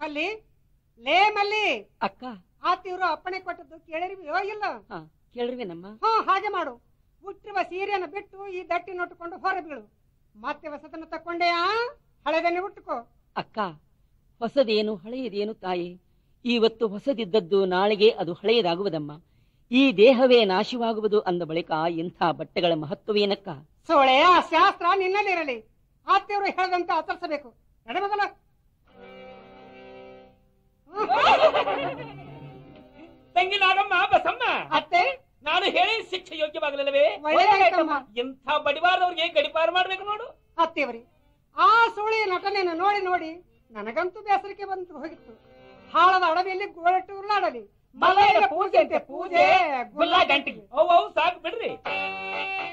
ಮಲ್ಲಿ ಲೇ ಮಲ್ಲಿ ಅಕ್ಕ ಆತಿವ್ರು ಅಪ್ಪಣೆ ಕೊಟ್ಟದ್ದು ಕೇಳಿರ್ವಿಯೋ ಇಲ್ಲ ಹಾ ಕೇಳ್ರಿವೇನಮ್ಮ ಹಾ ಹಾಗೆ ಮಾಡು ಹುಟ್ಟಿರುವ ಸೀರೆಯನ್ನು ಬಿಟ್ಟು ಈ ದಟ್ಟಿನೊಟ್ಟುಕೊಂಡು ಹೊರ ಬೀಳು ಮತ್ತೆ ಹೊಸತನ ತಕೊಂಡೆಯಾ ಹಳೆದನ್ನೇ ಉಟ್ಟುಕೋ ಅಕ್ಕ ಹೊಸದೇನು ಹಳೆಯದೇನು ತಾಯಿ ಇವತ್ತು ಹೊಸದಿದ್ದದ್ದು ನಾಳೆಗೆ ಅದು ಹಳೆಯದಾಗುವುದಮ್ಮ ಈ ದೇಹವೇ ನಾಶವಾಗುವುದು ಅಂದ ಬಳಿಕ ಇಂಥ ಬಟ್ಟೆಗಳ ಮಹತ್ವವೇನಕ್ಕ ಸೋಳೆ ಆ ಶಾಸ್ತ್ರ ನಿನ್ನಲ್ಲಿರಲಿ ಆತ್ಯವರು ಹೇಳದಂತೆ ಆಚರಿಸಬೇಕು ನಡೆ ಮೊದಲ ತಂಗಿ ನಾಗಮ್ಮ ಬಸಮ್ಮ ಅತ್ತೆ ನಾನು ಹೇಳಿ ಶಿಕ್ಷೆ ಯೋಗ್ಯವಾಗಲಿಲ್ಲವೇ ಒಳ್ಳೆದಾಯ್ತಮ್ಮ ಇಂಥ ಬಡಿವಾರದವ್ರಿಗೆ ಗಡಿಪಾರು ಮಾಡ್ಬೇಕು ನೋಡು ಅತ್ತೆಯವರಿ ಆ ಸೋಳಿ ನಟನೆಯನ್ನು ನೋಡಿ ನೋಡಿ ನನಗಂತೂ ಬೇಸರಿಕೆ ಬಂತು ಹೋಗಿತ್ತು ಹಾಳದ ಅಡವಿಯಲ್ಲಿ ಗೋಳಟ್ಟು ಉರುಳಾಡಲಿ ಮಲೆಯ ಪೂಜೆ ಅಂತೆ ಪೂಜೆ ಗುಲ್ಲ ಗಂಟಿಗೆ ಅವು ಅವು ಸಾಕು ಬಿಡ್ರಿ